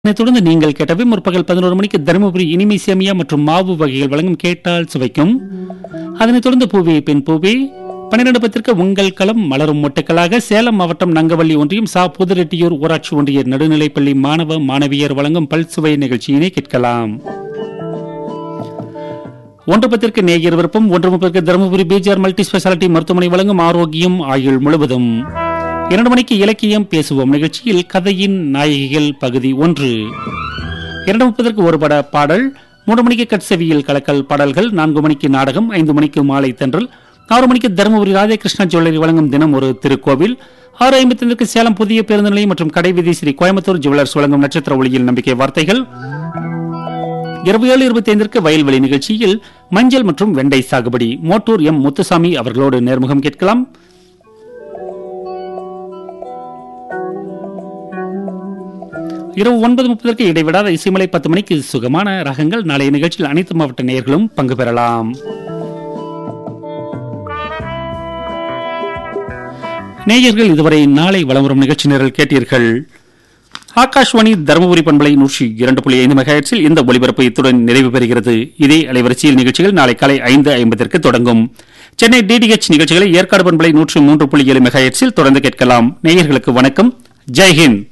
இதனைத் தொடர்ந்து நீங்கள் கேட்டவை முற்பகல் பதினோரு மணிக்கு தருமபுரி இனிமை சேமியா மற்றும் மாவு வகைகள் வழங்கும் கேட்டால் சுவைக்கும் அதனைத் தொடர்ந்து பூவி பெண் பூவி பன்னிரண்டு பத்திற்கு உங்கள் களம் மலரும் மொட்டுக்களாக சேலம் மாவட்டம் நங்கவள்ளி ஒன்றியம் சா புதுரெட்டியூர் ஊராட்சி ஒன்றிய நடுநிலைப்பள்ளி மாணவ மாணவியர் வழங்கும் பல்சுவை நிகழ்ச்சியினை கேட்கலாம் ஒன்று பத்திற்கு நேயர் விருப்பம் ஒன்று முப்பதற்கு தருமபுரி பிஜிஆர் மல்டி ஸ்பெஷாலிட்டி மருத்துவமனை வழங்கும் ஆரோக்கியம் ஆயுள் முழுவதும் இரண்டு மணிக்கு இலக்கியம் பேசுவோம் நிகழ்ச்சியில் கதையின் நாயகிகள் பகுதி ஒன்று இரண்டு முப்பதற்கு ஒரு பட பாடல் மூன்று மணிக்கு கட்செவியில் கலக்கல் பாடல்கள் நான்கு மணிக்கு நாடகம் ஐந்து மணிக்கு மாலை தென்றல் ஆறு மணிக்கு தருமபுரி ராதாகிருஷ்ணா ஜுவல்லரி வழங்கும் தினம் ஒரு திருக்கோவில் ஆறு ஐம்பத்தி சேலம் புதிய பேருந்து நிலையம் மற்றும் கடைவீதி ஸ்ரீ கோயம்புத்தூர் ஜுவல்லர்ஸ் வழங்கும் நட்சத்திர ஒளியில் நம்பிக்கை வார்த்தைகள் இருபது ஏழு இருபத்தி ஐந்திற்கு வயல்வெளி நிகழ்ச்சியில் மஞ்சள் மற்றும் வெண்டை சாகுபடி மோட்டூர் எம் முத்துசாமி அவர்களோடு நேர்முகம் கேட்கலாம் இரவு ஒன்பது முப்பதற்கு இடைவிடாத இசைமலை பத்து மணிக்கு சுகமான ரகங்கள் நாளைய நிகழ்ச்சியில் அனைத்து மாவட்ட நேயர்களும் பங்கு பெறலாம் நேயர்கள் இதுவரை நாளை வலம் வரும் நிகழ்ச்சி நிரல் கேட்டீர்கள் ஆகாஷ்வாணி தருமபுரி பண்பலை நூற்றி இரண்டு புள்ளி ஐந்து மெகாஹெட்ஸில் இந்த ஒலிபரப்பு இத்துடன் நிறைவு பெறுகிறது இதே அலைவரிசையில் நிகழ்ச்சிகள் நாளை காலை ஐந்து ஐம்பதற்கு தொடங்கும் சென்னை டிடிஹெச் நிகழ்ச்சிகளை ஏற்காடு பண்பலை நூற்றி மூன்று புள்ளி ஏழு மெகாஹெட்ஸில் தொடர்ந்து கேட்கலாம் நேயர்களுக்கு வணக்கம் ஜெய்ஹிந்த்